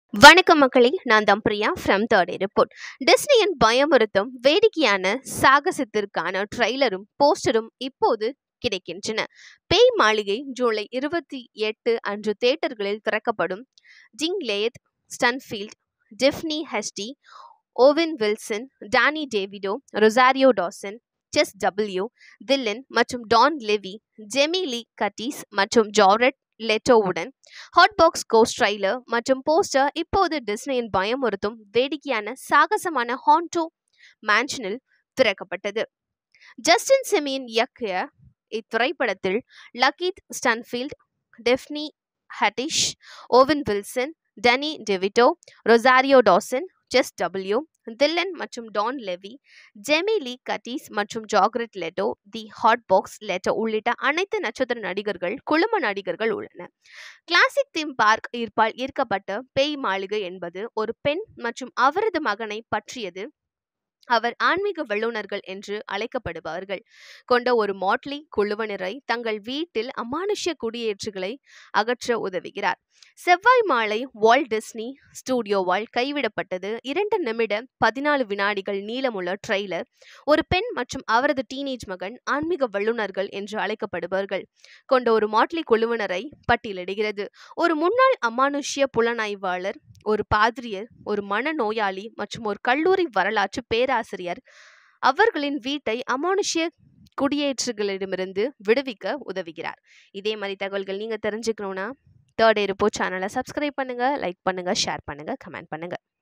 வணக்கம் மக்களே நான் தான் பிரியா ஃப்ரம் தேர்ட் ரிப்போர்ட் டிஸ்னியின் பயமுறுத்தும் வேடிக்கையான சாகசத்திற்கான ட்ரெய்லரும் போஸ்டரும் இப்போது கிடைக்கின்றன பேய் மாளிகை ஜூலை இருபத்தி எட்டு அன்று தியேட்டர்களில் திறக்கப்படும் ஜிங்லேத் ஸ்டன்ஃபீல்ட் டிஃப்னி ஹெஸ்டி Owen Wilson Danny DeVito Rosario Dawson Chase W Dillon மற்றும் Dan Levy Jamie Lee Curtis மற்றும் ஜாரெட் லெட்டோவுடன் ஹாட்பாக்ஸ் கோஸ்ட் ட்ரைலர் மற்றும் போஸ்டர் இப்போது டிஸ்னியின் பயமுறுத்தும் வேடிக்கையான சாகசமான ஹான்டோ மேன்ஷனில் திறக்கப்பட்டது ஜஸ்டின் செமியின் இயக்கிய இத்திரைப்படத்தில் LaKeith Stanfield Tiffany Haddish Owen Wilson Danny DeVito Rosario Dawson Chase W Dillon மற்றும் Dan Levy Jamie Lee Curtis மற்றும் ஜாக்ரெட் லெட்டோ தி ஹாட் பாக்ஸ் லெட்டோ உள்ளிட்ட அனைத்து நட்சத்திர நடிகர்கள் குழும நடிகர்கள் உள்ளனர் கிளாசிக் தீம் பார்க் ஈர்ப்பால் ஈர்க்கப்பட்ட பேய் மாளிகை என்பது ஒரு பெண் மற்றும் அவரது மகனை பற்றியது அவர் ஆன்மீக வல்லுநர்கள் என்று அழைக்கப்படுபவர்கள் கொண்ட ஒரு மாட்லி குழுவினரை தங்கள் வீட்டில் அமானுஷ்ய குடியேற்றுகளை அகற்ற உதவுகிறார் செவ்வாய் மாலை வால்ட் டிஸ்னி ஸ்டூடியோவால் கைவிடப்பட்டது இரண்டு நிமிட பதினாலு வினாடிகள் நீளமுள்ள ட்ரெய்லர் ஒரு பெண் மற்றும் அவரது டீனேஜ் மகன் ஆன்மீக வல்லுநர்கள் என்று அழைக்கப்படுபவர்கள் கொண்ட ஒரு மாட்லி குழுவினரை பட்டியலிடுகிறது ஒரு முன்னாள் அமானுஷ்ய புலனாய்வாளர் ஒரு பாதிரியர் ஒரு மனநோயாளி மற்றும் ஒரு கல்லூரி வரலாற்று பேராசிரியர் அவர்களின் வீட்டை அமானுஷ்ய குடியேற்றுகளிடமிருந்து விடுவிக்க உதவுகிறார் இதே மாதிரி தகவல்கள் நீங்கள் தெரிஞ்சுக்கணுன்னா தேர்ட் ரிப்போர்ட் சேனலை சப்ஸ்கிரைப் பண்ணுங்கள் லைக் பண்ணுங்கள் ஷேர் பண்ணுங்கள் கமெண்ட் பண்ணுங்கள்